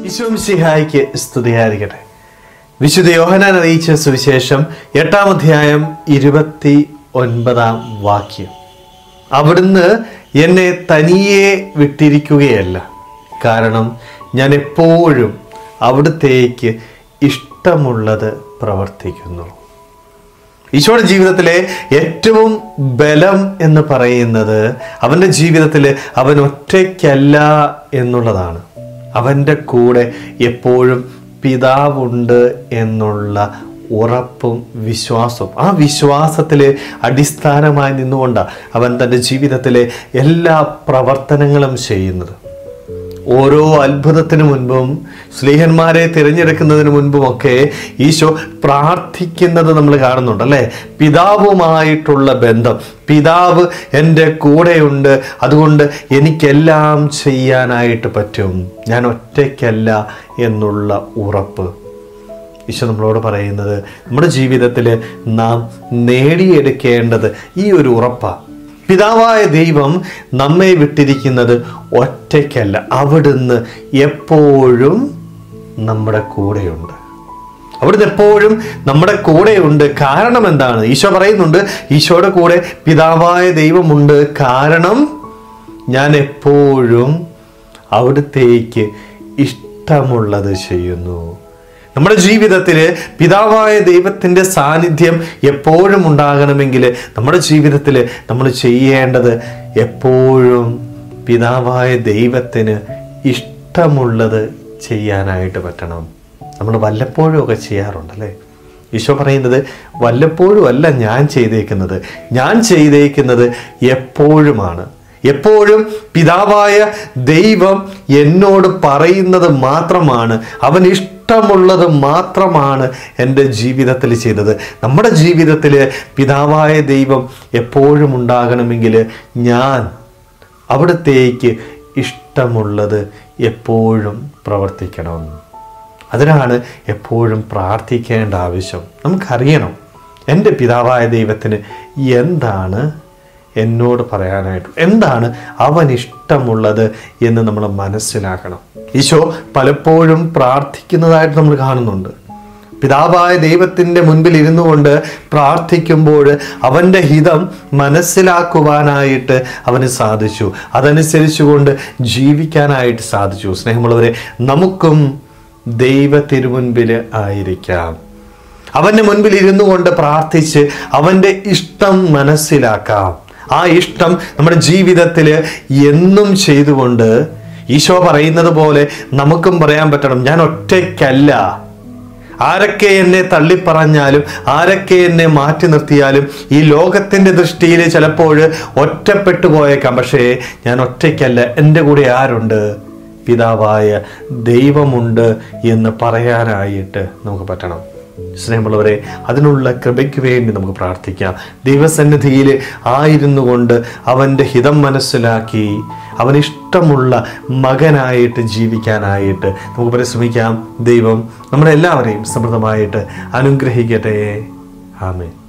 ഈശോംസിഹായിക്ക് സ്തുതിയായിരിക്കട്ടെ വിശുദ്ധ യോഹനാൻ അറിയിച്ച സുവിശേഷം എട്ടാം അധ്യായം ഇരുപത്തി ഒൻപതാം വാക്യം അവിടുന്ന് എന്നെ തനിയെ വിട്ടിരിക്കുകയല്ല കാരണം ഞാൻ എപ്പോഴും അവിടുത്തേക്ക് ഇഷ്ടമുള്ളത് പ്രവർത്തിക്കുന്നു ഈശോയുടെ ജീവിതത്തിലെ ഏറ്റവും ബലം എന്ന് പറയുന്നത് അവൻ്റെ ജീവിതത്തിൽ അവൻ ഒറ്റയ്ക്കല്ല എന്നുള്ളതാണ് അവൻ്റെ കൂടെ എപ്പോഴും പിതാവുണ്ട് എന്നുള്ള ഉറപ്പും വിശ്വാസവും ആ വിശ്വാസത്തിൽ അടിസ്ഥാനമായി നിന്നുകൊണ്ടാണ് അവൻ തൻ്റെ ജീവിതത്തിലെ എല്ലാ പ്രവർത്തനങ്ങളും ചെയ്യുന്നത് ഓരോ അത്ഭുതത്തിന് മുൻപും സ്ലീഹന്മാരെ തിരഞ്ഞെടുക്കുന്നതിന് മുൻപുമൊക്കെ ഈശോ പ്രാർത്ഥിക്കുന്നത് നമ്മൾ കാണുന്നുണ്ട് അല്ലേ പിതാവുമായിട്ടുള്ള ബന്ധം പിതാവ് എൻ്റെ കൂടെയുണ്ട് അതുകൊണ്ട് എനിക്കെല്ലാം ചെയ്യാനായിട്ട് പറ്റും ഞാൻ ഒറ്റയ്ക്കല്ല എന്നുള്ള ഉറപ്പ് ഈശോ നമ്മളോട് പറയുന്നത് നമ്മുടെ ജീവിതത്തിൽ നാം നേടിയെടുക്കേണ്ടത് ഈ ഒരു ഉറപ്പാണ് പിതാവായ ദൈവം നമ്മെ വിട്ടിരിക്കുന്നത് ഒറ്റയ്ക്കല്ല അവിടുന്ന് എപ്പോഴും നമ്മുടെ കൂടെയുണ്ട് അവിടുന്ന് എപ്പോഴും നമ്മുടെ കൂടെയുണ്ട് കാരണം എന്താണ് ഈശോ പറയുന്നുണ്ട് ഈശോയുടെ കൂടെ പിതാവായ ദൈവമുണ്ട് കാരണം ഞാൻ എപ്പോഴും അവിടുത്തേക്ക് ഇഷ്ടമുള്ളത് ചെയ്യുന്നു നമ്മുടെ ജീവിതത്തിൽ പിതാവായ ദൈവത്തിൻ്റെ സാന്നിധ്യം എപ്പോഴും ഉണ്ടാകണമെങ്കിൽ നമ്മുടെ ജീവിതത്തിൽ നമ്മൾ ചെയ്യേണ്ടത് എപ്പോഴും പിതാവായ ദൈവത്തിന് ഇഷ്ടമുള്ളത് ചെയ്യാനായിട്ട് പറ്റണം നമ്മൾ വല്ലപ്പോഴും ഒക്കെ ചെയ്യാറുണ്ടല്ലേ ഈശോ പറയുന്നത് വല്ലപ്പോഴും അല്ല ഞാൻ ചെയ്തേക്കുന്നത് ഞാൻ ചെയ്തേക്കുന്നത് എപ്പോഴുമാണ് എപ്പോഴും പിതാവായ ദൈവം എന്നോട് പറയുന്നത് മാത്രമാണ് അവൻ ഇഷ്ടമുള്ളത് മാത്രമാണ് എൻ്റെ ജീവിതത്തിൽ ചെയ്തത് നമ്മുടെ ജീവിതത്തിൽ പിതാവായ ദൈവം എപ്പോഴും ഉണ്ടാകണമെങ്കിൽ ഞാൻ അവിടത്തേക്ക് ഇഷ്ടമുള്ളത് എപ്പോഴും പ്രവർത്തിക്കണം അതിനാണ് എപ്പോഴും പ്രാർത്ഥിക്കേണ്ട ആവശ്യം നമുക്കറിയണം എൻ്റെ പിതാവായ ദൈവത്തിന് എന്താണ് എന്നോട് പറയാനായിട്ട് എന്താണ് അവൻ ഇഷ്ടമുള്ളത് എന്ന് നമ്മൾ മനസ്സിലാക്കണം ഈശോ പലപ്പോഴും പ്രാർത്ഥിക്കുന്നതായിട്ട് നമ്മൾ കാണുന്നുണ്ട് പിതാവായ ദൈവത്തിൻ്റെ മുൻപിൽ ഇരുന്നു കൊണ്ട് പ്രാർത്ഥിക്കുമ്പോൾ അവൻ്റെ ഹിതം മനസ്സിലാക്കുവാനായിട്ട് അവന് സാധിച്ചു അതനുസരിച്ചുകൊണ്ട് ജീവിക്കാനായിട്ട് സാധിച്ചു സ്നേഹമുള്ളവരെ നമുക്കും ദൈവ തിരുമുൻപിൽ ആയിരിക്കാം അവൻ്റെ മുൻപിൽ ഇരുന്നു കൊണ്ട് പ്രാർത്ഥിച്ച് അവൻ്റെ ഇഷ്ടം മനസ്സിലാക്കാം ആ ഇഷ്ടം നമ്മുടെ ജീവിതത്തിൽ എന്നും ചെയ്തുകൊണ്ട് ഈശോ പറയുന്നത് പോലെ നമുക്കും പറയാൻ പറ്റണം ഞാൻ ഒറ്റയ്ക്കല്ല ആരൊക്കെ എന്നെ തള്ളിപ്പറഞ്ഞാലും ആരൊക്കെ എന്നെ മാറ്റി നിർത്തിയാലും ഈ ലോകത്തിൻ്റെ ദൃഷ്ടിയിൽ ചിലപ്പോൾ ഒറ്റപ്പെട്ടു പോയേക്കാം പക്ഷേ ഞാൻ ഒറ്റയ്ക്കല്ല എൻ്റെ കൂടെ ആരുണ്ട് പിതാവായ ദൈവമുണ്ട് എന്ന് പറയാനായിട്ട് നമുക്ക് പറ്റണം സ്നേഹമുള്ളവരെ അതിനുള്ള കൃപയ്ക്ക് വേണ്ടി നമുക്ക് പ്രാർത്ഥിക്കാം ദൈവസന്നിധിയിൽ ആയിരുന്നു കൊണ്ട് അവൻ്റെ ഹിതം മനസ്സിലാക്കി അവനിഷ്ടമുള്ള മകനായിട്ട് ജീവിക്കാനായിട്ട് നമുക്ക് പരിശ്രമിക്കാം ദൈവം നമ്മളെല്ലാവരെയും സമൃദ്ധമായിട്ട് അനുഗ്രഹിക്കട്ടെ ആമേ